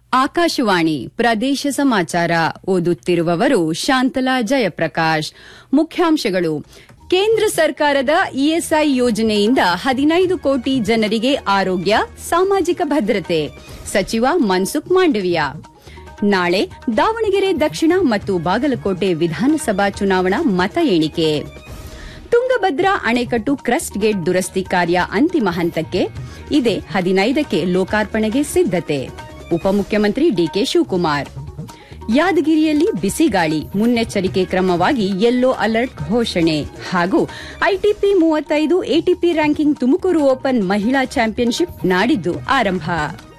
ಆಕಾಶವಾಣಿ ಪ್ರದೇಶ ಸಮಾಚಾರ ಓದುತ್ತಿರುವವರು ಶಾಂತಲಾ ಜಯಪ್ರಕಾಶ್ ಮುಖ್ಯಾಂಶಗಳು ಕೇಂದ್ರ ಸರ್ಕಾರದ ಇಎಸ್ಐ ಯೋಜನೆಯಿಂದ ಹದಿನೈದು ಕೋಟಿ ಜನರಿಗೆ ಆರೋಗ್ಯ ಸಾಮಾಜಿಕ ಭದ್ರತೆ ಸಚಿವ ಮನ್ಸುಖ್ ಮಾಂಡವಿಯಾ ನಾಳೆ ದಾವಣಗೆರೆ ದಕ್ಷಿಣ ಮತ್ತು ಬಾಗಲಕೋಟೆ ವಿಧಾನಸಭಾ ಚುನಾವಣಾ ಮತ ಎಣಿಕೆ ತುಂಗಭದ್ರಾ ಅಣೆಕಟ್ಟು ಕ್ರಸ್ಟ್ ಗೇಟ್ ದುರಸ್ತಿ ಕಾರ್ಯ ಅಂತಿಮ ಹಂತಕ್ಕೆ ಇದೇ ಹದಿನೈದಕ್ಕೆ ಲೋಕಾರ್ಪಣೆಗೆ ಸಿದ್ದತೆ ಉಪಮುಖ್ಯಮಂತ್ರಿ ಡಿಕೆ ಶಿವಕುಮಾರ್ ಯಾದಗಿರಿಯಲ್ಲಿ ಬಿಸಿಗಾಳಿ ಮುನ್ನೆಚ್ಚರಿಕೆ ಕ್ರಮವಾಗಿ ಯೆಲ್ಲೋ ಅಲರ್ಟ್ ಘೋಷಣೆ ಹಾಗೂ ಐಟಿಪಿ ಮೂವತ್ತೈದು ಎಟಿಪಿ ರ್ಯಾಂಕಿಂಗ್ ತುಮಕೂರು ಓಪನ್ ಮಹಿಳಾ ಚಾಂಪಿಯನ್ಶಿಪ್ ನಾಡಿದ್ದು ಆರಂಭ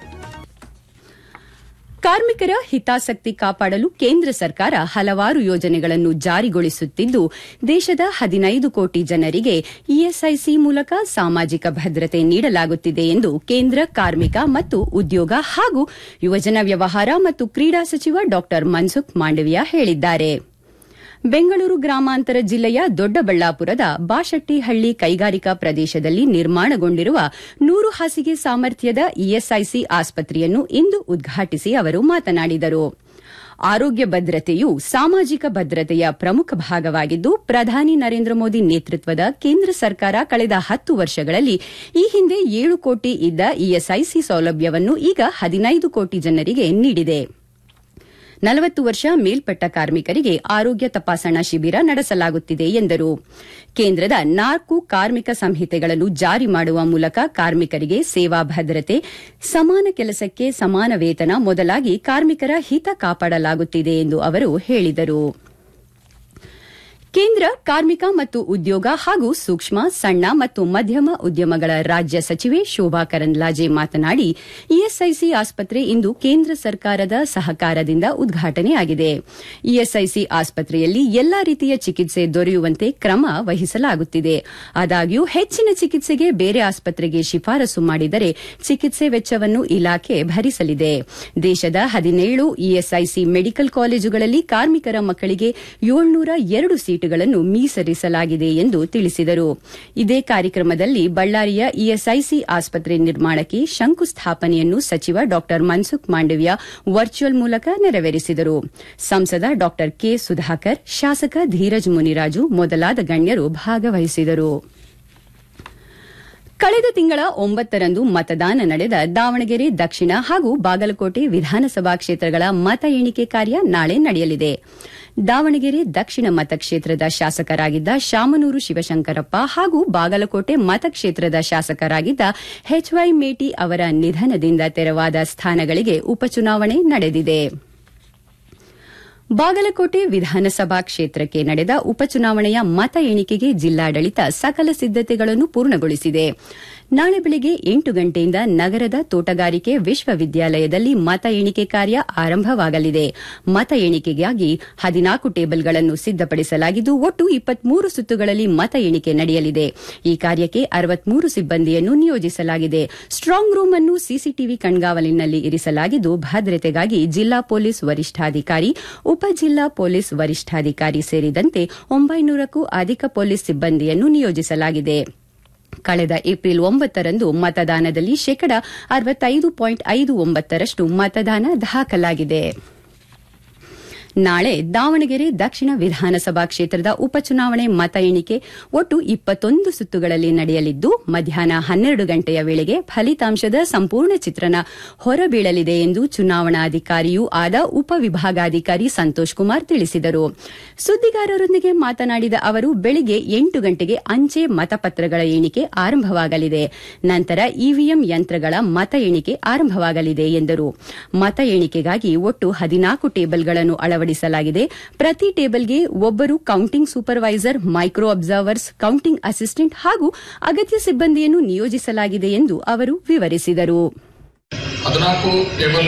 ಕಾರ್ಮಿಕರ ಹಿತಾಸಕ್ತಿ ಕಾಪಾಡಲು ಕೇಂದ್ರ ಸರ್ಕಾರ ಹಲವಾರು ಯೋಜನೆಗಳನ್ನು ಜಾರಿಗೊಳಿಸುತ್ತಿದ್ದು ದೇಶದ ಹದಿನೈದು ಕೋಟಿ ಜನರಿಗೆ ಇಎಸ್ಐಸಿ ಮೂಲಕ ಸಾಮಾಜಿಕ ಭದ್ರತೆ ನೀಡಲಾಗುತ್ತಿದೆ ಎಂದು ಕೇಂದ್ರ ಕಾರ್ಮಿಕ ಮತ್ತು ಉದ್ಯೋಗ ಹಾಗೂ ಯುವಜನ ವ್ಯವಹಾರ ಮತ್ತು ಕ್ರೀಡಾ ಸಚಿವ ಡಾ ಮನ್ಸುಖ್ ಮಾಂಡವಿಯಾ ಹೇಳಿದ್ದಾರೆ ಬೆಂಗಳೂರು ಗ್ರಾಮಾಂತರ ಜಿಲ್ಲೆಯ ದೊಡ್ಡಬಳ್ಳಾಪುರದ ಬಾಶೆಟ್ಟಿಹಳ್ಳಿ ಕೈಗಾರಿಕಾ ಪ್ರದೇಶದಲ್ಲಿ ನಿರ್ಮಾಣಗೊಂಡಿರುವ ನೂರು ಹಾಸಿಗೆ ಸಾಮರ್ಥ್ಯದ ಇಎಸ್ಐಸಿ ಆಸ್ಪತ್ರೆಯನ್ನು ಇಂದು ಉದ್ಘಾಟಿಸಿ ಅವರು ಮಾತನಾಡಿದರು ಆರೋಗ್ಯ ಭದ್ರತೆಯು ಸಾಮಾಜಿಕ ಭದ್ರತೆಯ ಪ್ರಮುಖ ಭಾಗವಾಗಿದ್ದು ಪ್ರಧಾನಿ ನರೇಂದ್ರ ಮೋದಿ ನೇತೃತ್ವದ ಕೇಂದ್ರ ಸರ್ಕಾರ ಕಳೆದ ಹತ್ತು ವರ್ಷಗಳಲ್ಲಿ ಈ ಹಿಂದೆ ಏಳು ಕೋಟಿ ಇದ್ದ ಇಎಸ್ಐಸಿ ಸೌಲಭ್ಯವನ್ನು ಈಗ ಹದಿನೈದು ಕೋಟಿ ಜನರಿಗೆ ನೀಡಿದೆ ನಲವತ್ತು ವರ್ಷ ಮೇಲ್ಪಟ್ಟ ಕಾರ್ಮಿಕರಿಗೆ ಆರೋಗ್ಯ ತಪಾಸಣಾ ಶಿಬಿರ ನಡೆಸಲಾಗುತ್ತಿದೆ ಎಂದರು ಕೇಂದ್ರದ ನಾಲ್ಕು ಕಾರ್ಮಿಕ ಸಂಹಿತೆಗಳನ್ನು ಜಾರಿ ಮಾಡುವ ಮೂಲಕ ಕಾರ್ಮಿಕರಿಗೆ ಸೇವಾ ಭದ್ರತೆ ಸಮಾನ ಕೆಲಸಕ್ಕೆ ಸಮಾನ ವೇತನ ಮೊದಲಾಗಿ ಕಾರ್ಮಿಕರ ಹಿತ ಕಾಪಾಡಲಾಗುತ್ತಿದೆ ಎಂದು ಅವರು ಹೇಳಿದರು ಕೇಂದ್ರ ಕಾರ್ಮಿಕ ಮತ್ತು ಉದ್ಯೋಗ ಹಾಗೂ ಸೂಕ್ಷ್ಮ ಸಣ್ಣ ಮತ್ತು ಮಧ್ಯಮ ಉದ್ಯಮಗಳ ರಾಜ್ಯ ಸಚಿವೆ ಶೋಭಾ ಕರಂದ್ಲಾಜೆ ಮಾತನಾಡಿ ಇಎಸ್ಐಸಿ ಆಸ್ಪತ್ರೆ ಇಂದು ಕೇಂದ್ರ ಸರ್ಕಾರದ ಸಹಕಾರದಿಂದ ಉದ್ಘಾಟನೆಯಾಗಿದೆ ಇಎಸ್ಐಸಿ ಆಸ್ಪತ್ರೆಯಲ್ಲಿ ಎಲ್ಲಾ ರೀತಿಯ ಚಿಕಿತ್ಸೆ ದೊರೆಯುವಂತೆ ಕ್ರಮ ವಹಿಸಲಾಗುತ್ತಿದೆ ಆದಾಗ್ಯೂ ಹೆಚ್ಚಿನ ಚಿಕಿತ್ಸೆಗೆ ಬೇರೆ ಆಸ್ಪತ್ರೆಗೆ ಶಿಫಾರಸು ಮಾಡಿದರೆ ಚಿಕಿತ್ಸೆ ವೆಚ್ಚವನ್ನು ಇಲಾಖೆ ಭರಿಸಲಿದೆ ದೇಶದ ಹದಿನೇಳು ಇಎಸ್ಐಸಿ ಮೆಡಿಕಲ್ ಕಾಲೇಜುಗಳಲ್ಲಿ ಕಾರ್ಮಿಕರ ಮಕ್ಕಳಿಗೆ ಏಳ್ನೂರ ಎರಡು ಸೀಟುಗಳನ್ನು ಮೀಸಲಿಸಲಾಗಿದೆ ಎಂದು ತಿಳಿಸಿದರು ಇದೇ ಕಾರ್ಯಕ್ರಮದಲ್ಲಿ ಬಳ್ಳಾರಿಯ ಇಎಸ್ಐಸಿ ಆಸ್ಪತ್ರೆ ನಿರ್ಮಾಣಕ್ಕೆ ಶಂಕುಸ್ಥಾಪನೆಯನ್ನು ಸಚಿವ ಡಾ ಮನ್ಸುಖ್ ಮಾಂಡವಿಯಾ ವರ್ಚುವಲ್ ಮೂಲಕ ನೆರವೇರಿಸಿದರು ಸಂಸದ ಡಾ ಕೆ ಸುಧಾಕರ್ ಶಾಸಕ ಧೀರಜ್ ಮುನಿರಾಜು ಮೊದಲಾದ ಗಣ್ಯರು ಭಾಗವಹಿಸಿದರು ಕಳೆದ ತಿಂಗಳ ಒಂಬತ್ತರಂದು ಮತದಾನ ನಡೆದ ದಾವಣಗೆರೆ ದಕ್ಷಿಣ ಹಾಗೂ ಬಾಗಲಕೋಟೆ ವಿಧಾನಸಭಾ ಕ್ಷೇತ್ರಗಳ ಮತ ಎಣಿಕೆ ಕಾರ್ಯ ನಾಳೆ ನಡೆಯಲಿದೆ ದಾವಣಗೆರೆ ದಕ್ಷಿಣ ಮತಕ್ಷೇತ್ರದ ಶಾಸಕರಾಗಿದ್ದ ಶಾಮನೂರು ಶಿವಶಂಕರಪ್ಪ ಹಾಗೂ ಬಾಗಲಕೋಟೆ ಮತಕ್ಷೇತ್ರದ ಶಾಸಕರಾಗಿದ್ದ ಎಚ್ವೈ ಮೇಟಿ ಅವರ ನಿಧನದಿಂದ ತೆರವಾದ ಸ್ಥಾನಗಳಿಗೆ ಉಪಚುನಾವಣೆ ನಡೆದಿದೆ ಬಾಗಲಕೋಟೆ ವಿಧಾನಸಭಾ ಕ್ಷೇತ್ರಕ್ಕೆ ನಡೆದ ಉಪಚುನಾವಣೆಯ ಮತ ಎಣಿಕೆಗೆ ಜಿಲ್ಲಾಡಳಿತ ಸಕಲ ಸಿದ್ದತೆಗಳನ್ನು ಪೂರ್ಣಗೊಳಿಸಿದೆ ನಾಳೆ ಬೆಳಗ್ಗೆ ಎಂಟು ಗಂಟೆಯಿಂದ ನಗರದ ತೋಟಗಾರಿಕೆ ವಿಶ್ವವಿದ್ಯಾಲಯದಲ್ಲಿ ಮತ ಎಣಿಕೆ ಕಾರ್ಯ ಆರಂಭವಾಗಲಿದೆ ಮತ ಎಣಿಕೆಗಾಗಿ ಹದಿನಾಲ್ಕು ಟೇಬಲ್ಗಳನ್ನು ಸಿದ್ದಪಡಿಸಲಾಗಿದ್ದು ಒಟ್ಟು ಇಪ್ಪತ್ಮೂರು ಸುತ್ತುಗಳಲ್ಲಿ ಮತ ಎಣಿಕೆ ನಡೆಯಲಿದೆ ಈ ಕಾರ್ಯಕ್ಕೆ ಅರವತ್ಮೂರು ಸಿಬ್ಬಂದಿಯನ್ನು ನಿಯೋಜಿಸಲಾಗಿದೆ ಸ್ಟ್ರಾಂಗ್ ರೂಮ್ ಅನ್ನು ಸಿಸಿಟಿವಿ ಕಣ್ಗಾವಲಿನಲ್ಲಿ ಇರಿಸಲಾಗಿದ್ದು ಭದ್ರತೆಗಾಗಿ ಜಿಲ್ಲಾ ಪೊಲೀಸ್ ವರಿಷ್ಠಾಧಿಕಾರಿ ಉಪ ಜಿಲ್ಲಾ ಪೊಲೀಸ್ ವರಿಷ್ಠಾಧಿಕಾರಿ ಸೇರಿದಂತೆ ಒಂಬೈನೂರಕ್ಕೂ ಅಧಿಕ ಪೊಲೀಸ್ ಸಿಬ್ಬಂದಿಯನ್ನು ನಿಯೋಜಿಸಲಾಗಿದೆ ಕಳೆದ ಏಪ್ರಿಲ್ ಒಂಬತ್ತರಂದು ಮತದಾನದಲ್ಲಿ ಶೇಕಡ ಅರವತ್ತೈದು ಪಾಯಿಂಟ್ ಐದು ಒಂಬತ್ತರಷ್ಟು ಮತದಾನ ದಾಖಲಾಗಿದೆ ನಾಳೆ ದಾವಣಗೆರೆ ದಕ್ಷಿಣ ವಿಧಾನಸಭಾ ಕ್ಷೇತ್ರದ ಉಪಚುನಾವಣೆ ಮತ ಎಣಿಕೆ ಒಟ್ಟು ಇಪ್ಪತ್ತೊಂದು ಸುತ್ತುಗಳಲ್ಲಿ ನಡೆಯಲಿದ್ದು ಮಧ್ಯಾಹ್ನ ಹನ್ನೆರಡು ಗಂಟೆಯ ವೇಳೆಗೆ ಫಲಿತಾಂಶದ ಸಂಪೂರ್ಣ ಚಿತ್ರಣ ಹೊರಬೀಳಲಿದೆ ಎಂದು ಚುನಾವಣಾಧಿಕಾರಿಯೂ ಆದ ಉಪವಿಭಾಗಾಧಿಕಾರಿ ಸಂತೋಷ್ ಕುಮಾರ್ ತಿಳಿಸಿದರು ಸುದ್ದಿಗಾರರೊಂದಿಗೆ ಮಾತನಾಡಿದ ಅವರು ಬೆಳಗ್ಗೆ ಎಂಟು ಗಂಟೆಗೆ ಅಂಚೆ ಮತಪತ್ರಗಳ ಎಣಿಕೆ ಆರಂಭವಾಗಲಿದೆ ನಂತರ ಇವಿಎಂ ಯಂತ್ರಗಳ ಮತ ಎಣಿಕೆ ಆರಂಭವಾಗಲಿದೆ ಎಂದರು ಮತ ಎಣಿಕೆಗಾಗಿ ಒಟ್ಟು ಹದಿನಾಲ್ಕು ಟೇಬಲ್ಗಳನ್ನು ಅಳವಡಿಸಲಾಗಿದೆ ಪ್ರತಿ ಟೇಬಲ್ಗೆ ಒಬ್ಬರು counting supervisor micro observers counting assistant ಹಾಗೂ ಅಗತ್ಯ ಸಿಬ್ಬಂದಿಯನ್ನು ನಿಯೋಜಿಸಲಾಗಿದೆ ಎಂದು ಅವರು ವಿವರಿಸಿದರು ಹದಿನಾಲ್ಕು ಟೇಬಲ್